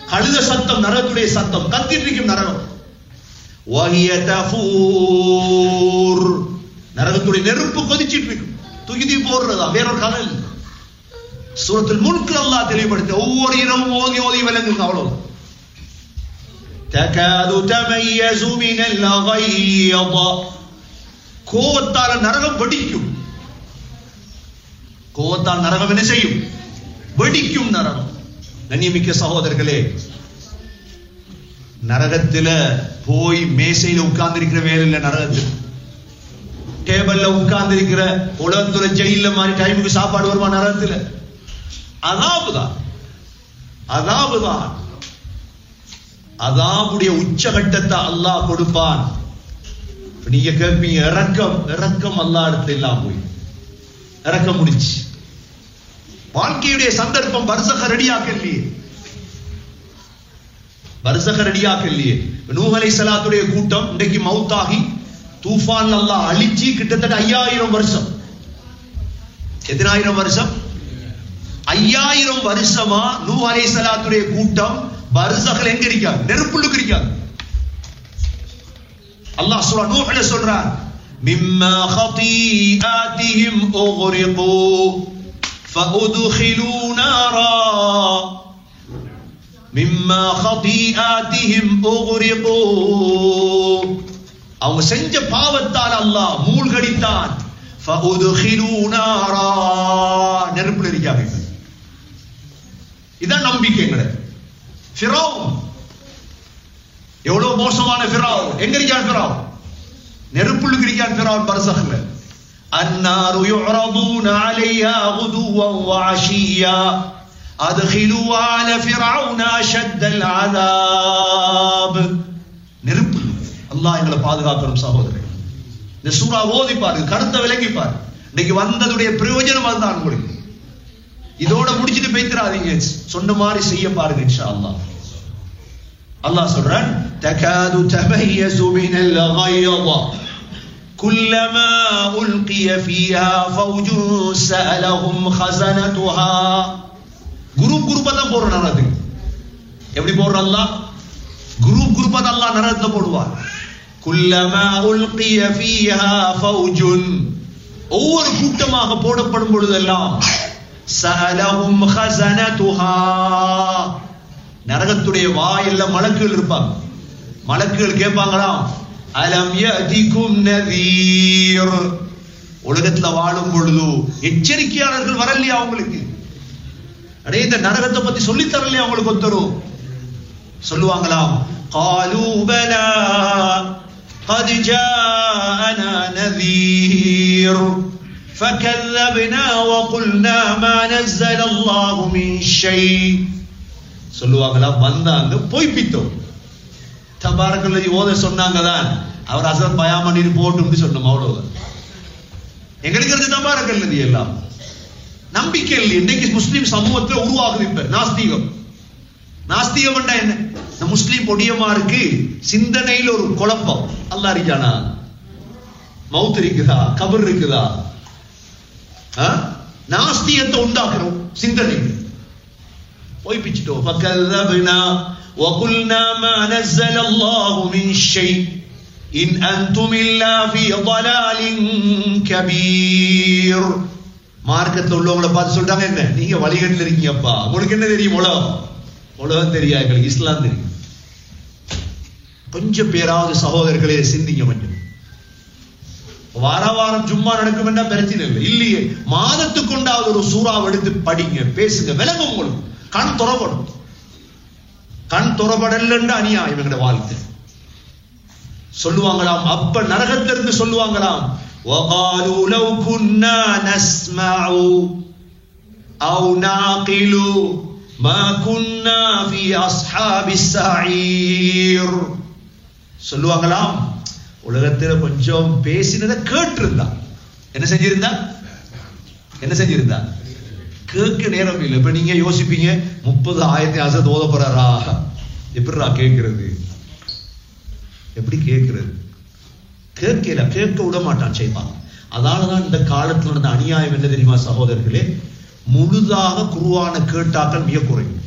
கழுத சத்தம் நரகத்துடைய சத்தம் கத்திட்டு இருக்கும் நரகம் வஹிய தஃபூர் நரகத்துடைய நெருப்பு கொதிச்சிட்டு இருக்கும் துகிதி போடுறதா வேறொரு கதை இல்லை சூரத்தில் முழுக்க அல்லாஹ் தெளிவுபடுத்த ஒவ்வொரு இரவும் ஓதி ஓதி விளங்குங்க அவ்வளவு தகாது தமையசு மினல் அகையத கோவத்தால நரகம் வெடிக்கும் கோவத்தால் நரகம் என்ன செய்யும் வெடிக்கும் நரகம் கண்ணியமிக்க சகோதரர்களே நரகத்துல போய் மேசையில உட்கார்ந்து இருக்கிற வேலை இல்ல நரகத்தில் டேபிள்ல உட்கார்ந்து இருக்கிற உலகத்துல ஜெயில மாதிரி டைமுக்கு சாப்பாடு வருமா நரகத்துல அதாபுதான் அதாபுதான் அதாவுடைய உச்சகட்டத்தை அல்லாஹ் கொடுப்பான் இப்ப நீங்க கேட்பீங்க இறக்கம் இறக்கம் அல்லா இடத்துல இல்லாம போய் இறக்கம் முடிச்சு வாழ்க்கையுடைய சந்தர்ப்பம் பரிசக ரெடியாக்க இல்லையே பரிசக ரெடியாக்க இல்லையே நூஹ் அலைஹிஸ்ஸலாத்துடைய கூட்டம் இன்றைக்கு மௌத்தாகி தூஃபான் அல்லாஹ் அழிச்சு கிட்டத்தட்ட ஐயாயிரம் வருஷம் எத்தனாயிரம் வருஷம் ஐயாயிரம் வருஷமா நூ அலைஹிஸ்ஸலாத்துடைய கூட்டம் பரிசகல் எங்க இருக்காங்க நெருப்புள்ளுக்கு இருக்காங்க அல்லாஹ் சொல்றா நூஹ்ல சொல்றான் மிம்மா خطيئاتهم اغرقوا فادخلوا نارا மிம்மா خطيئاتهم اغرقوا அவங்க செஞ்ச பாவத்தால் அல்லாஹ் மூழ்கடித்தான் فادخلوا نارا நெருப்புல இருக்காங்க இப்ப. இதான் நம்பிக்கை எங்களுக்கு ஃபிரௌன் எவ்வளவு மோசமான ஃபிரௌன் எங்க இருக்கான் ஃபிரௌன் நெருப்புள்ளுக்கு இருக்கான் ஃபிரௌன் பரசகல النار يعرضون عليها غدوا وعشيا أدخلوا آل فرعون أشد العذاب நெருப்பு அல்லாஹ் எங்களை பாதுகாக்கணும் சகோதரர் இந்த சூறா ஓதி பாருங்க கருத்தை விளங்கி பாரு இன்னைக்கு வந்ததுடைய பிரயோஜனம் அதுதான் உங்களுக்கு இதோட முடிச்சிட்டு பேத்துறாதீங்க சொன்ன மாதிரி செய்ய பாருங்க இன்ஷா அல்லாஹ் அல்லாஹ் சொல்றான் தகாது தமையசு மினல் غيظ كلما ألقي فيها فوج سألهم خزنتها குரூப் குரூப்பா தான் போடுற நரகத்துக்கு எப்படி போடுற அல்லாஹ் குரூப் குரூப்பா தான் அல்லாஹ் நரகத்துல போடுவார் குல்லமா உல்கிய ஃபீஹா ஃபௌஜுன் ஒவ்வொரு கூட்டமாக போடப்படும் பொழுதெல்லாம் சஅலஹும் ஹஸனதுஹா நரகத்துடைய வாயில்ல மலக்குகள் இருப்பாங்க மலக்குகள் கேட்பாங்களாம் அலம் யதிகும் நதீர் உலகத்துல வாழும் பொழுது எச்சரிக்கையாளர்கள் வரலையா அவங்களுக்கு அடே இந்த நரகத்தை பத்தி சொல்லி தரலையா அவங்களுக்கு ஒருத்தரும் சொல்லுவாங்களாம் قالوا بلى قد جاءنا نذير فكذبنا وقلنا ما نزل الله من شيء சொல்லுவாங்களா வந்தாங்க பொய்ப்பித்தோம் தபாரக்கல்லதி ஓத சொன்னாங்க தான் அவர் அசர் பயாம நீர் போட்டு சொன்னோம் அவ்வளவுதான் எங்களுக்கு இருந்து தபாரக்கல்லதி எல்லாம் நம்பிக்கை இல்லை இன்னைக்கு முஸ்லிம் சமூகத்துல உருவாகுது இப்ப நாஸ்திகம் நாஸ்திகம் என்ன இந்த முஸ்லிம் பொடியமாருக்கு சிந்தனையில் ஒரு குழப்பம் அல்லா இருக்கானா மவுத் இருக்குதா கபர் இருக்குதா ஆ? நாஸ்தியத்தை உண்டாக்குறோம் சிந்தனை பொய்ப்பிச்சிட்டோம் فكذبنا وقلنا ما نزل الله من شيء إن أنتم إلا في ضلال كبير மார்க்கத்துல உள்ளவங்களை பார்த்து சொல்றாங்க என்ன நீங்க வழிகட்டில் இருக்கீங்கப்பா உங்களுக்கு என்ன தெரியும் உலகம் உலகம் தெரியாது எங்களுக்கு இஸ்லாம் தெரியும் கொஞ்சம் பேராவது சகோதரர்களே சிந்திங்க கொஞ்சம் வார வாரம் சும்மா நடக்கும் என்றா பிரச்சனை இல்லை இல்லையே மாதத்துக்கு கொண்டாவது ஒரு சூறாவை எடுத்து படிங்க பேசுங்க விளங்கும் உங்களுக்கு கண் துறப்படும் கண் துறப்படலன்னு அநியாயம் எங்களுடைய வாழ்க்கை சொல்லுவாங்களாம் அப்ப நரகத்திலிருந்து சொல்லுவாங்களாம் وقالوا لو كنا نسمع أو نعقل ما كنا في أصحاب السعير சொல்லுவாங்களாம் உலகத்துல கொஞ்சம் பேசினதை கேட்டிருந்தா என்ன செஞ்சிருந்தா என்ன செஞ்சிருந்தா கேட்க நேரம் இல்லை இப்ப நீங்க யோசிப்பீங்க முப்பது ஆயிரத்தி அசத் ஓத போறாரா எப்படிடா கேட்கிறது எப்படி கேட்கிறது கேட்கல கேட்க விட மாட்டான் செய்வான் அதனாலதான் இந்த காலத்துல நடந்த அநியாயம் என்ன தெரியுமா சகோதரர்களே முழுதாக குருவான கேட்டாக்கள் மிக குறையும்